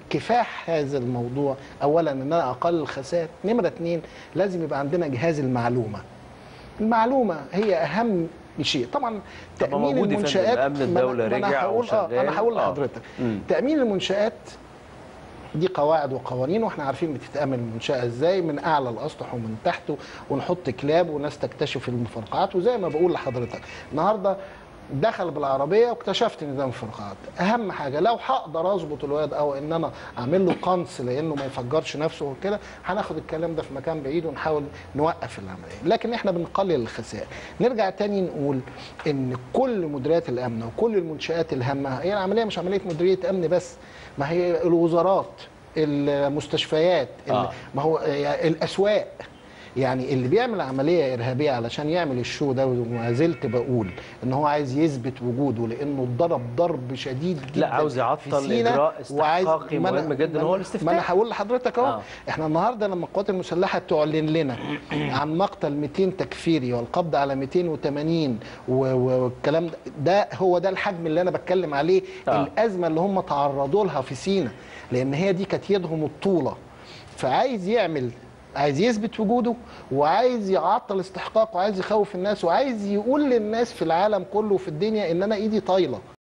كفاح هذا الموضوع اولا ان انا اقلل الخسائر نمره اتنين لازم يبقى عندنا جهاز المعلومه المعلومه هي اهم شيء طبعا طب ما تامين موجود يا فندم، المنشات أمن ما أنا- الدولة ما أنا رجع هقول اه وشغال. انا هقول آه. لحضرتك مم. تامين المنشات دي قواعد وقوانين واحنا عارفين بتتامن المنشاه ازاي من اعلى الاسطح ومن تحته ونحط كلاب وناس تكتشف المفرقعات وزي ما بقول لحضرتك النهارده دخل بالعربيه واكتشفت ان ده مفرقعات اهم حاجه لو هقدر اظبط الواد او ان انا اعمل له قنص لانه ما يفجرش نفسه وكده هناخد الكلام ده في مكان بعيد ونحاول نوقف العمليه لكن احنا بنقلل الخسائر نرجع تاني نقول ان كل مديريات الامن وكل المنشات الهامه هي العمليه مش عمليه مديريه امن بس ما هي الوزارات المستشفيات آه. ما هو يعني الاسواق يعني اللي بيعمل عمليه ارهابيه علشان يعمل الشو ده وما زلت بقول ان هو عايز يثبت وجوده لانه اتضرب ضرب شديد جدا لا، عاوز يعطل في سينا إجراء وعايز- استحقاقي ما أنا- مهم جداً ما هو أنا- الاستفتاء. ما انا هقول لحضرتك اهو آه. احنا النهارده لما القوات المسلحه تعلن لنا عن مقتل 200 تكفيري والقبض على 280 و- و- والكلام ده, ده هو ده الحجم اللي انا بتكلم عليه آه. الازمه اللي هم تعرضوا لها في سينا لان هي دي كانت يدهم الطوله فعايز يعمل عايز يثبت وجوده وعايز يعطل استحقاقه وعايز يخوف الناس وعايز يقول للناس في العالم كله وفي الدنيا ان انا ايدي طايله